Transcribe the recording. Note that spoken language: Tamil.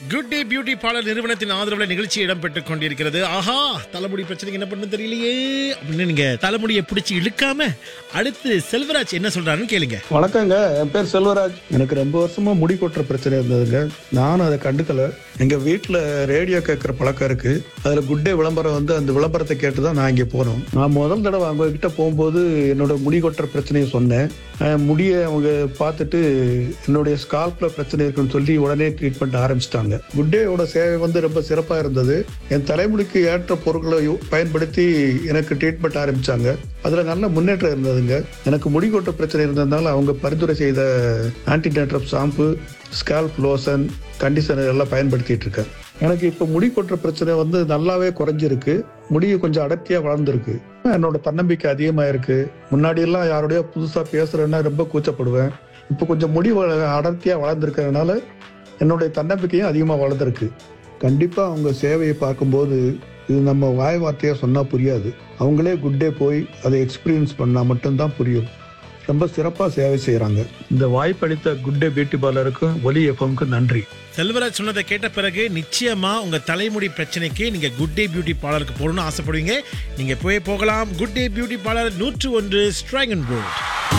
குட் டே பியூட்டி பார்லர் நிறுவனத்தின் ஆதரவுல நிகழ்ச்சி இடம்பெற்றுக் கொண்டிருக்கிறது ஆஹா தலைமுடி பிரச்சனைக்கு என்ன பண்ணு தெரியலையே அப்படின்னு நீங்க தலைமுடியை பிடிச்சி இழுக்காம அடுத்து செல்வராஜ் என்ன சொல்றாருன்னு கேளுங்க வணக்கங்க என் பேர் செல்வராஜ் எனக்கு ரொம்ப வருஷமா முடி கொட்டுற பிரச்சனை இருந்ததுங்க நானும் அதை கண்டுக்கல எங்க வீட்டுல ரேடியோ கேட்கற பழக்கம் இருக்கு அதுல குட் டே விளம்பரம் வந்து அந்த விளம்பரத்தை கேட்டு தான் நான் இங்க போனோம் நான் முதல் தடவை அவங்க கிட்ட போகும்போது என்னோட முடி கொட்டுற பிரச்சனையை சொன்னேன் அஹ் முடிய அவங்க பார்த்துட்டு என்னுடைய ஸ்கால்ப்ல பிரச்சனை இருக்குன்னு சொல்லி உடனே ட்ரீட்மெண்ட் ஆரம்பிச்சிட்டாங்க குட் டேயோட சேவை வந்து ரொம்ப சிறப்பா இருந்தது என் தலைமுடிக்கு ஏற்ற பொருட்களை யு- பயன்படுத்தி எனக்கு ட்ரீட்மெண்ட் ஆரம்பிச்சாங்க அதுல நல்ல முன்னேற்றம் இருந்ததுங்க எனக்கு முடி கொட்ட பிரச்சனை இருந்ததுனால அவங்க பரிந்துரை செய்த anti dandruff shampoo scalp lotion conditioner எல்லாம் பயன்படுத்திட்டு இருக்கேன் எனக்கு இப்போ முடி கொட்டுற பிரச்சனை வந்து நல்லாவே குறைஞ்சிருக்கு முடி கொஞ்சம் அடர்த்தியா வளர்ந்துருக்கு என்னோட தன்னம்பிக்கை அதிகமா இருக்கு முன்னாடி எல்லாம் யாரோடய புதுசா பேசுறேன்னா ரொம்ப கூச்சப்படுவேன் இப்போ கொஞ்சம் முடி வள- அடர்த்தியா வளர்ந்துருக்கிறதுனால என்னுடைய தன்னம்பிக்கையும் அதிகமா வளர்ந்துருக்கு கண்டிப்பா அவங்க சேவையை பார்க்கும்போது இது நம்ம வாய் வார்த்தையா சொன்னா புரியாது அவங்களே குட் டே போய் அதை எக்ஸ்பீரியன்ஸ் பண்ணா மட்டும்தான் புரியும் ரொம்ப சிறப்பா சேவை செய்றாங்க இந்த வாய்ப்பளித்த குட் டே பியூட்டி பார்லருக்கும் ஒலி எஃப்எம்க்கு நன்றி செல்வராஜ் சொன்னதை கேட்ட பிறகு நிச்சயமா உங்க தலைமுடி பிரச்சனைக்கு நீங்க குட் டே பியூட்டி பார்லருக்கு போகணும்னு ஆசைப்படுவீங்க நீங்க போய் போகலாம் குட் டே பியூட்டி பார்லர் நூற்று ஒன்று ஸ்ட்ராங்கன் ரோட்